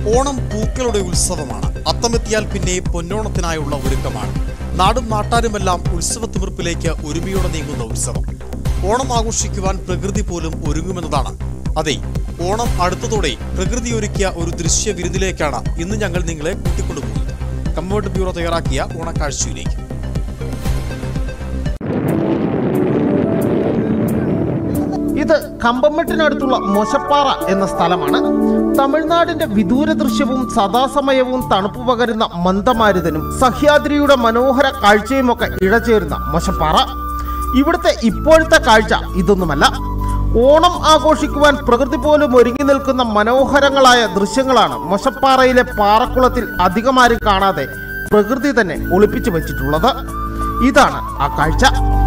ഓണം പൂക്കളുടെ ഉത്സവമാണ് അത്തമെത്തിയാൽ പിന്നെ പൊന്നോണത്തിനായുള്ള ഒരുക്കമാണ് നാടും നാട്ടാരുമെല്ലാം ഉത്സവത്തിമിർപ്പിലേക്ക് ഒരുമയോടെ നീങ്ങുന്ന ഉത്സവം ഓണം ആഘോഷിക്കുവാൻ പ്രകൃതി പോലും ഒരുങ്ങുമെന്നതാണ് അതെ ഓണം അടുത്തതോടെ പ്രകൃതി ഒരുക്കിയ ഒരു ദൃശ്യ വിരുന്നിലേക്കാണ് ഇന്ന് ഞങ്ങൾ നിങ്ങളെ കൂട്ടിക്കൊണ്ടുപോകുന്നത് കംഫർട്ട് ബ്യൂറോ തയ്യാറാക്കിയ ഓണക്കാഴ്ചയിലേക്ക് ഇത് കമ്പമെട്ടിനടുത്തുള്ള മൊശപ്പാറ എന്ന സ്ഥലമാണ് തമിഴ്നാടിന്റെ വിദൂര ദൃശ്യവും സദാസമയവും തണുപ്പ് പകരുന്ന മന്ദമാരുതനും സഹ്യാദ്രിയുടെ മനോഹര കാഴ്ചയുമൊക്കെ ഇഴചേരുന്ന മൊശപ്പാറ ഇവിടുത്തെ ഇപ്പോഴത്തെ കാഴ്ച ഇതൊന്നുമല്ല ഓണം ആഘോഷിക്കുവാൻ പ്രകൃതി പോലും ഒരുങ്ങി നിൽക്കുന്ന മനോഹരങ്ങളായ ദൃശ്യങ്ങളാണ് മൊശപ്പാറയിലെ പാറക്കുളത്തിൽ അധികമാരും കാണാതെ പ്രകൃതി തന്നെ ഒളിപ്പിച്ചു വെച്ചിട്ടുള്ളത് ഇതാണ് ആ കാഴ്ച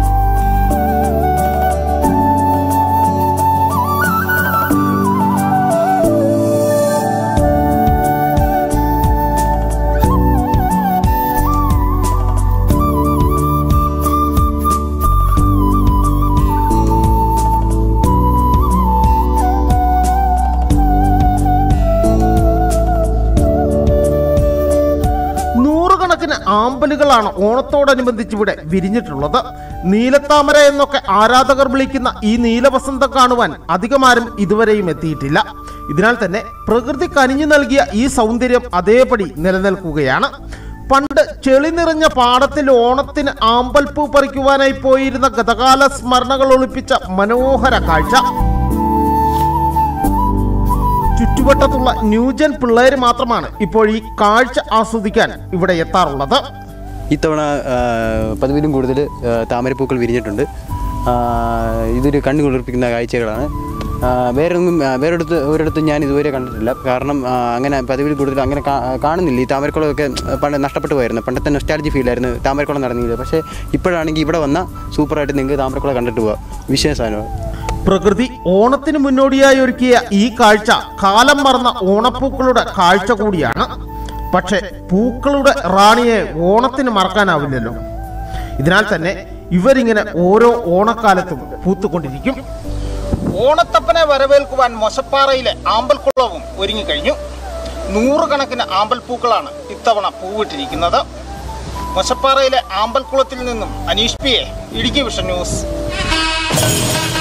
നൂറുകണക്കിന് ആമ്പലുകളാണ് ഓണത്തോടനുബന്ധിച്ച് ഇവിടെ വിരിഞ്ഞിട്ടുള്ളത് നീലത്താമര എന്നൊക്കെ ആരാധകർ വിളിക്കുന്ന ഈ നീലവസന്തം കാണുവാൻ അധികമാരും ഇതുവരെയും എത്തിയിട്ടില്ല ഇതിനാൽ തന്നെ പ്രകൃതി കനിഞ്ഞു നൽകിയ ഈ സൗന്ദര്യം അതേപടി നിലനിൽക്കുകയാണ് പണ്ട് ചെളി നിറഞ്ഞ പാടത്തിൽ ഓണത്തിന് ആമ്പൽപ്പൂ പറിക്കുവാനായി പോയിരുന്ന ഗതകാല സ്മരണകൾ ഒളിപ്പിച്ച മനോഹര കാഴ്ച ചുറ്റുവട്ടത്തുള്ള ന്യൂജൻ പിള്ളേർ മാത്രമാണ് ഇപ്പോൾ ഈ കാഴ്ച ആസ്വദിക്കാൻ ഇവിടെ എത്താറുള്ളത് ഇത്തവണ ആ, പതിവിലും കൂടുതൽ ആ, താമരപ്പൂക്കൾ വിരിഞ്ഞിട്ടുണ്ട് ആ, ഇതൊരു കണ്ണു കുളിർപ്പിക്കുന്ന കാഴ്ചകളാണ് ആ, വേറൊന്നും ആ, വേറൊരിടത്ത് ഒരിടത്തും ഞാൻ ഇതുവരെ കണ്ടിട്ടില്ല കാരണം ആ, അങ്ങനെ പതിവിൽ കൂടുതൽ അങ്ങനെ കാ- കാണുന്നില്ല ഈ താമരക്കുളമൊക്കെ പണ്ട് നഷ്ടപ്പെട്ടു പോയിരുന്നു പണ്ടത്തെ നൊസ്റ്റാലജി ഫീലായിരുന്നു താമരക്കുളം നടന്നില്ല പക്ഷേ ഇപ്പോഴാണെങ്കിൽ ഇവിടെ വന്നാൽ സൂപ്പറായിട്ട് നിങ്ങൾക്ക് താമരക്കുളം കണ്ടിട്ട് പോവാം വിഷയ സാധനമാണ് പ്രകൃതി ഓണത്തിന് മുന്നോടിയായി ഒരുക്കിയ ഈ കാഴ്ച കാലം മറന്ന ഓണപ്പൂക്കളുടെ കാഴ്ച കൂടിയാണ് പക്ഷെ പൂക്കളുടെ റാണിയെ ഓണത്തിന് മറക്കാനാവില്ലല്ലോ ഇതിനാൽ തന്നെ ഇവരിങ്ങനെ ഓരോ ഓണക്കാലത്തും പൂത്തുകൊണ്ടിരിക്കും ഓണത്തപ്പനെ വരവേൽക്കുവാൻ മൊശപ്പാറയിലെ ആമ്പൽക്കുളവും ഒരുങ്ങിക്കഴിഞ്ഞു നൂറുകണക്കിന് ആമ്പൽപ്പൂക്കളാണ് ഇത്തവണ പൂവിട്ടിരിക്കുന്നത് മൊശപ്പാറയിലെ ആമ്പൽക്കുളത്തിൽ നിന്നും Aneesh P A Idukki vision news